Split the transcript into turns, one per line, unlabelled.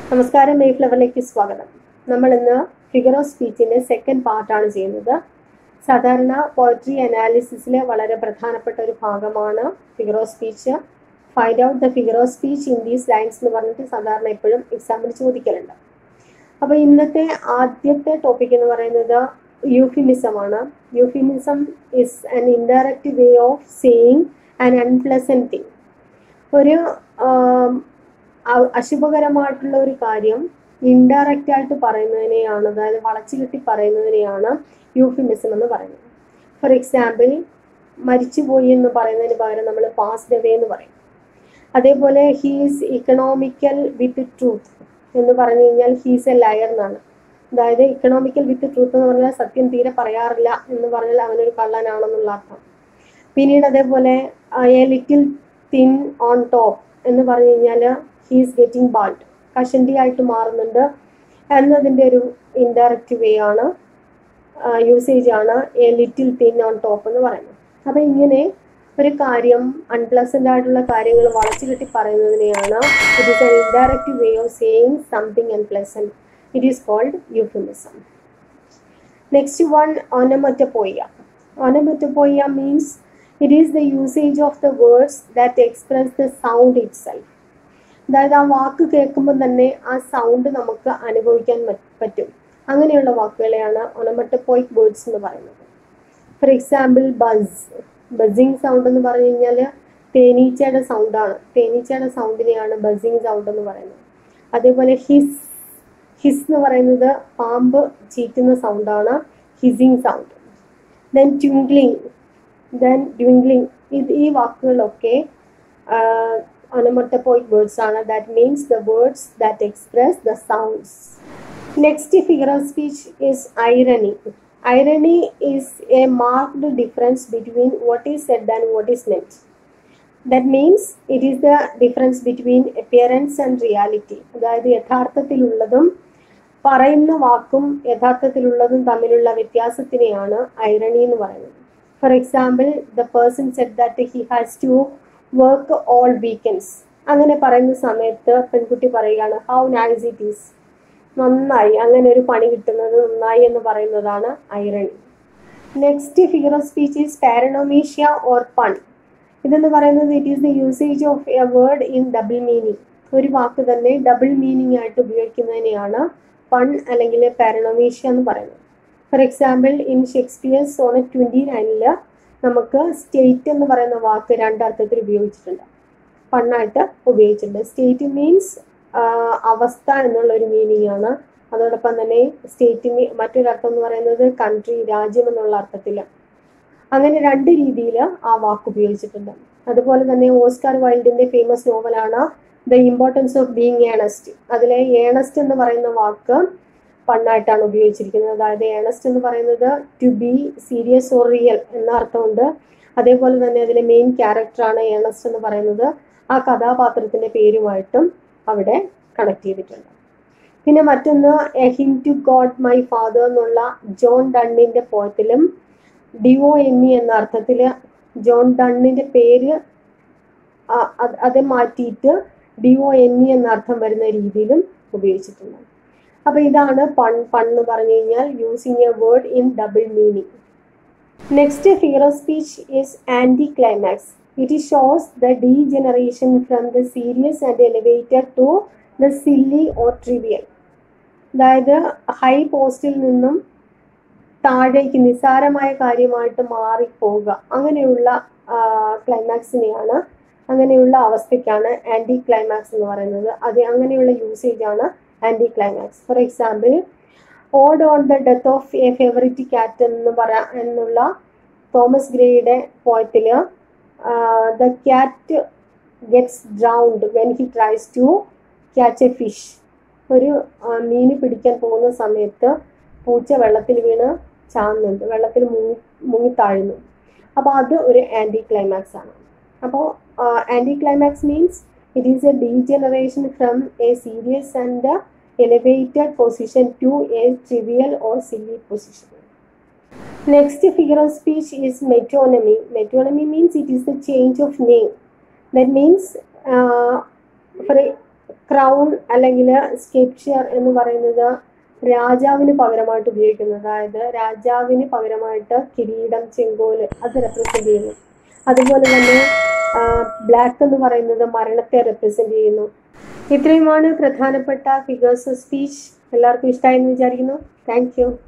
നമസ്കാരം മെയ് ഫ്ലവറിലേക്ക് സ്വാഗതം നമ്മൾ ഇന്ന് ഫിഗർ ഓഫ് സ്പീച്ചിന്റെ സെക്കൻഡ് പാർട്ടാണ് ചെയ്യുന്നത് സാധാരണ പോയട്രി അനാലിസിസിലെ വളരെ പ്രധാനപ്പെട്ട ഒരു ഭാഗമാണ് figure of speech find out the figure of speech in these lines എന്ന് പറഞ്ഞിട്ട് സാധാരണ എപ്പോഴും എക്സാമിന് ചോദിക്കലുണ്ട് അപ്പോൾ ഇന്നത്തെ ആദ്യത്തെ ടോപ്പിക് എന്ന് പറയുന്നത് യൂഫിമിസം ആണ് euphemism is an indirect way of saying an unpleasant thing ഒരു ആം, അ- അശുഭകരമായിട്ടുള്ള ഒരു കാര്യം ഇൻഡയറക്റ്റ് ആയിട്ട് പറയുന്നതിനെയാണ് അതായത് വളച്ചു കെട്ടി പറയുന്നതിനെയാണ് യൂഫിമിസം എന്ന് പറയുന്നത് ഫോർ എക്സാമ്പിൾ മരിച്ചുപോയി എന്ന് പറയുന്നതിന് പകരം നമ്മൾ പാസ്ഡ് അവേ എന്ന് പറയും അതേപോലെ ഹീസ് ഇക്കണോമിക്കൽ വിത്ത് ട്രൂത്ത് എന്ന് പറഞ്ഞു കഴിഞ്ഞാൽ ഹീസ് എ ലയർ എന്നാണ് അതായത് ഇക്കണോമിക്കൽ വിത്ത് ട്രൂത്ത് എന്ന് പറഞ്ഞാൽ സത്യം തീരെ പറയാറില്ല എന്ന് പറഞ്ഞാൽ അവനൊരു കള്ളനാണെന്നുള്ള അർത്ഥം പിന്നീട് അതേപോലെ a little thin on top എന്ന് പറഞ്ഞു കഴിഞ്ഞാൽ ഹീസ് ഗെറ്റിംഗ് ബാൾഡ് കഷണ്ടി ആയിട്ട് മാറുന്നുണ്ട് എന്നതിൻ്റെ ഒരു ഇൻഡയറക്റ്റ് വേ ആണ് യൂസേജ് ആണ് a little thin on top എന്ന് പറയുന്നത് അപ്പം ഇങ്ങനെ ഒരു കാര്യം അൺപ്ലസൻ്റ് ആയിട്ടുള്ള കാര്യങ്ങൾ വളച്ചു കെട്ടി പറയുന്നതിനെയാണ് it is an indirect way of saying something unpleasant it is called euphemism next one onomatopoeia onomatopoeia means it is the usage of the words that express the sound itself അതായത് ആ വാക്ക് കേൾക്കുമ്പോൾ തന്നെ ആ സൗണ്ട് നമുക്ക് അനുഭവിക്കാൻ മ- പറ്റും അങ്ങനെയുള്ള വാക്കുകളെയാണ് ഒനമറ്റപ്പോയിക് വേർഡ്സ് എന്ന് പറയുന്നത് for example buzz buzzing sound എന്ന് പറഞ്ഞു കഴിഞ്ഞാൽ തേനീച്ചയുടെ സൗണ്ടാണ് തേനീച്ചയുടെ സൗണ്ടിനെയാണ് ബസിങ് സൗണ്ട് എന്ന് പറയുന്നത് അതേപോലെ ഹിസ് ഹിസ് എന്ന് പറയുന്നത് പാമ്പ് ചീറ്റുന്ന സൗണ്ടാണ് hissing sound then twinkling then tinkling ഇത് ഈ വാക്കുകളൊക്കെ onomatopoeic words ആണ് that means the words that express the sounds next figure of speech is irony irony is a marked difference between what is said and what is meant that means it is the difference between appearance and reality അതായത് യഥാർത്ഥത്തിലുള്ളതും പറയുന്ന വാക്കും യഥാർത്ഥത്തിലുള്ളതും തമ്മിലുള്ള വ്യത്യാസത്തിനെയാണ് irony എന്ന് പറയുന്നത് for example the person said that he has to work all weekends അങ്ങനെ പറയുന്ന സമയത്ത് പെൺകുട്ടി പറയുകയാണ് ഹൗ നൈസ് ഇറ്റ് ഈസ് നന്നായി അങ്ങനെ ഒരു പണി കിട്ടുന്നത് നന്നായി എന്ന് പറയുന്നതാണ് irony next figure of speech is paronomasia or pun ഇതെന്ന് പറയുന്നത് it is the usage of a word in double meaning ഒരു വാക്ക് തന്നെ ഡബിൾ മീനിങ് ആയിട്ട് ഉപയോഗിക്കുന്നതിനെയാണ് പൺ അല്ലെങ്കിൽ പാരനോമീഷ്യ എന്ന് പറയുന്നത് for example in Shakespeare sonnet twenty നയനില് നമുക്ക് സ്റ്റേറ്റ് എന്ന് പറയുന്ന വാക്ക് രണ്ടർത്ഥത്തിൽ ഉപയോഗിച്ചിട്ടുണ്ട് പണ്ണായിട്ട് ഉപയോഗിച്ചിട്ടുണ്ട് സ്റ്റേറ്റ് മീൻസ് അവസ്ഥ എന്നുള്ള ഒരു മീനിങ് ആണ് അതോടൊപ്പം തന്നെ സ്റ്റേറ്റ് മീ മറ്റൊരർത്ഥം എന്ന് പറയുന്നത് കൺട്രി രാജ്യം എന്നുള്ള അർത്ഥത്തിൽ അങ്ങനെ രണ്ട് രീതിയിൽ ആ വാക്ക് ഉപയോഗിച്ചിട്ടുണ്ട് അതുപോലെ തന്നെ ഓസ്കാർ വൈൽഡിന്റെ ഫേമസ് നോവലാണ് the importance of being Earnest അതിലെ ഏണസ്റ്റ് എന്ന് പറയുന്ന വാക്ക് പണ്ണായിട്ടാണ് ഉപയോഗിച്ചിരിക്കുന്നത് അതായത് ഏണസ്റ്റ് എന്ന് പറയുന്നത് to be serious or real എന്ന അർത്ഥമുണ്ട് അതേപോലെ തന്നെ അതിലെ മെയിൻ ക്യാരക്ടറാണ് ഏണസ്റ്റ് എന്ന് പറയുന്നത് ആ കഥാപാത്രത്തിന്റെ പേരുമായിട്ടും അവിടെ കണക്ട് ചെയ്തിട്ടുണ്ട് പിന്നെ മറ്റൊന്ന് a hymn to God my Father എന്നുള്ള ജോൺ ഡണ്ണിന്റെ പോയത്തിലും ഡിഒ എന്നി എന്ന അർത്ഥത്തിൽ ജോൺ ഡണ്ണിന്റെ പേര് ആ- അത് അത് മാറ്റിയിട്ട് ഡിഒ എന്നി എന്ന അർത്ഥം വരുന്ന രീതിയിലും ഉപയോഗിച്ചിട്ടുണ്ട് അപ്പൊ ഇതാണ് പൺ പൺ എന്ന് പറഞ്ഞു കഴിഞ്ഞാൽ using a word in double meaning next figure of speech is anticlimax it shows the degeneration from the serious and elevated to the silly or trivial അതായത് ഹൈ പോസ്റ്റിൽ നിന്നും താഴേക്ക് നിസ്സാരമായ കാര്യമായിട്ട് മാറിപ്പോവുക അങ്ങനെയുള്ള ക്ലൈമാക്സിനെയാണ് അങ്ങനെയുള്ള അവസ്ഥയ്ക്കാണ് ആൻറ്റി ക്ലൈമാക്സ് എന്ന് പറയുന്നത് അത് അങ്ങനെയുള്ള യൂസേജ് ആണ് anticlimax for example ode on the death of a favourite cat എന്ന് പറ എന്നുള്ള തോമസ് ഗ്രേയുടെ പോയത്തിൽ the cat gets drowned when he tries to catch a fish ഒരു മീൻ പിടിക്കാൻ പോകുന്ന സമയത്ത് പൂച്ച വെള്ളത്തിൽ വീണ് ചാകുന്നുണ്ട് വെള്ളത്തിൽ മുങ്ങി മുങ്ങിത്താഴുന്നു അപ്പോൾ അത് ഒരു ആൻറ്റി ക്ലൈമാക്സ് ആണ് അപ്പോൾ anticlimax means it is a degeneration from a serious and elevated position to a trivial or silly position next figure of speech is metonymy metonymy means it is the change of name that means for crown അല്ലെങ്കിൽ sceptre എന്ന് പറയുന്നത് രാജാവിന് പകരമായിട്ട് ഉപയോഗിക്കുന്നത് അതായത് രാജാവിന് പകരമായിട്ട് കിരീടം ചെങ്കോല് അത് റെപ്രസെന്റ് ചെയ്യുന്നു അതുപോലെ തന്നെ ബ്ലാക്ക് എന്ന് പറയുന്നത് മരണത്തെ റെപ്രസെന്റ് ചെയ്യുന്നു ഇത്രയുമാണ് പ്രധാനപ്പെട്ട ഫിഗേഴ്സ് ഓഫ് സ്പീച്ച് എല്ലാവർക്കും ഇഷ്ടമായി എന്ന് വിചാരിക്കുന്നു താങ്ക് യു